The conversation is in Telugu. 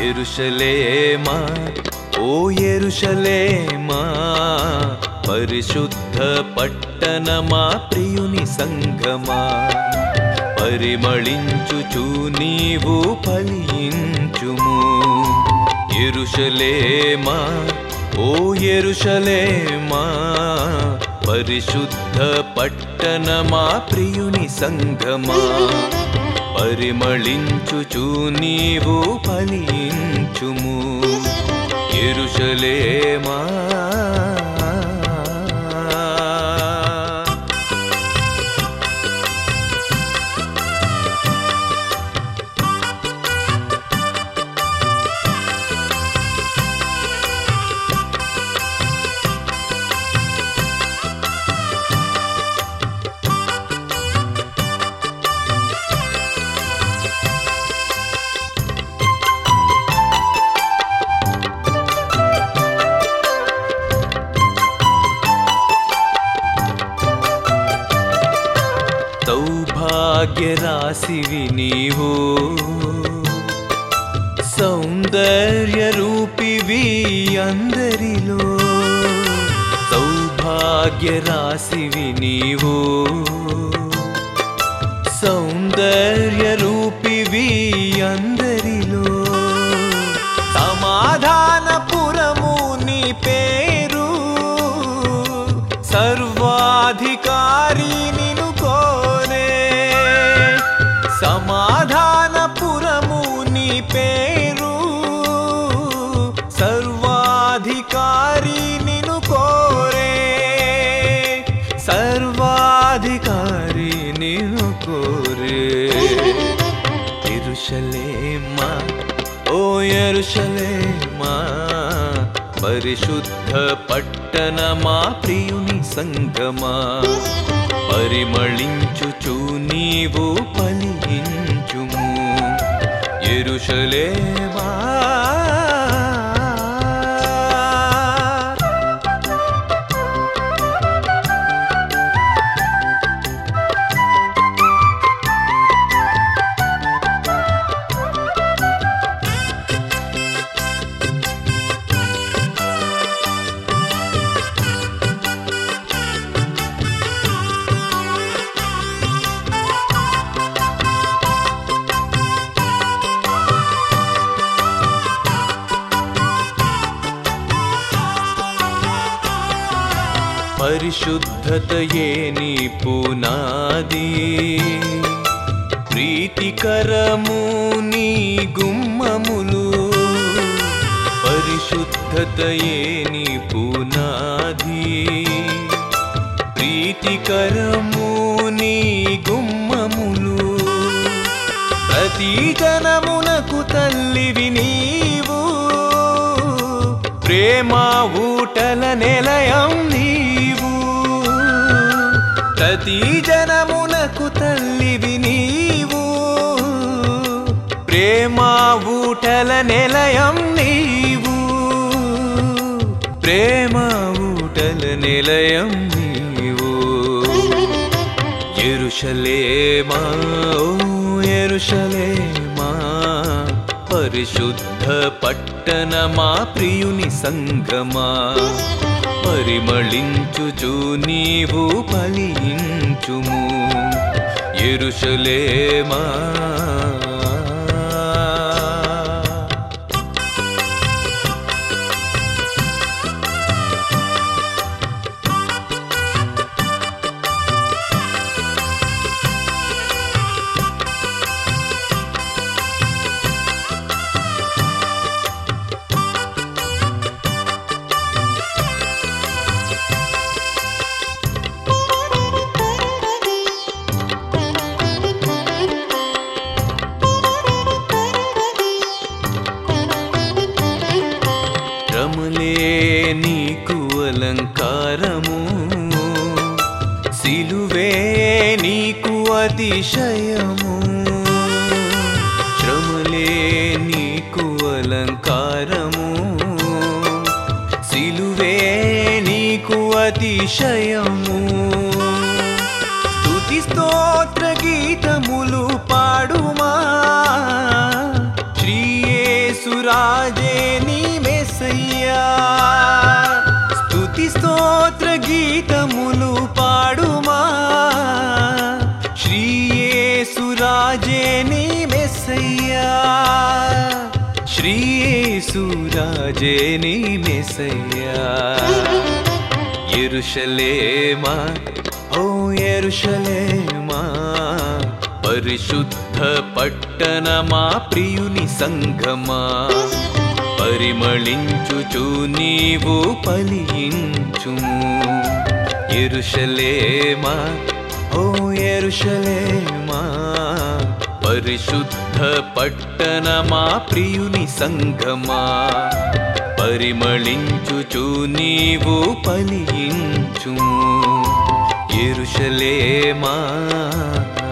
ఎరుషలేమా ఓ ఎరుషలేమా పరిశుద్ధ పట్టణమా ప్రియుని సంగమా పరిమళించుచు నీవు ఫలించుము ఎరుషలేమా ఓ ఎరుషలేమా పరిశుద్ధ పట్టణమా ప్రియుని సంగమా పరిమళించుచు నీవు ఫలించుము ఎరుషలేమా సౌభాగ్య రాశివి నీవు సౌందర్య రూపివి అందరిలో సౌభాగ్య రాశివి నీవు సౌందర్య రూపివి అందరిలో సమాధానపురము నీ పేరు సర్వాధికారి నిను కోరే సమాధానపురము నీ పేరు సర్వాధికారి నిను కోరే సర్వాధికారి నిను కోరే ఎరుషలేమా ఓ ఎరుషలేమా పరిశుద్ధ పట్టణమా ప్రియుని సంగమా పరిమళించుచు నీవు ఫలించుము ఎరుషలేమా పరిశుద్ధతయే నీ పునాది ప్రీతికరము నీ గుమ్మములు పరిశుద్ధతయే నీ పునాది ప్రీతికరము నీ గుమ్మములు ప్రతి జనమునకు తల్లివి నీవు ప్రేమ ఊటల నిలయం నీవు ప్రతి జనమునకు తల్లివి నీవు ప్రేమ ఊటల నిలయం నీవు ప్రేమ ఊటల నిలయం నీవు ఎరుషలేమా ఓ ఎరుషలేమా పరిశుద్ధ పట్టణమా ప్రియుని సంగమా పరిమళించుచు నీవు ఫలించుము ఎరుషలేమా రములే నీకు అలంకారము సిలువే నీకు అతిశయము శ్రమలే నీకు అలంకారము సిలువే నీకు అతిశయము స్తుతి స్తోత్ర గీతములు పాడుమా శ్రీయేసురా శ్రీయేసురాజే నీ మెసయ్యా ఎరుషలేమా ఓ ఎరుషలేమా పరిశుద్ధ పట్టణమా ప్రియుని సంఘమా పరిమళించుచు నీవు పలించుము ఎరుషలేమా ఓ ఎరుషలేమా పరిశుద్ధ పట్టణమా ప్రియుని సంఘమా పరిమళించుచు నీవు పలించుము ఎరుషలేమా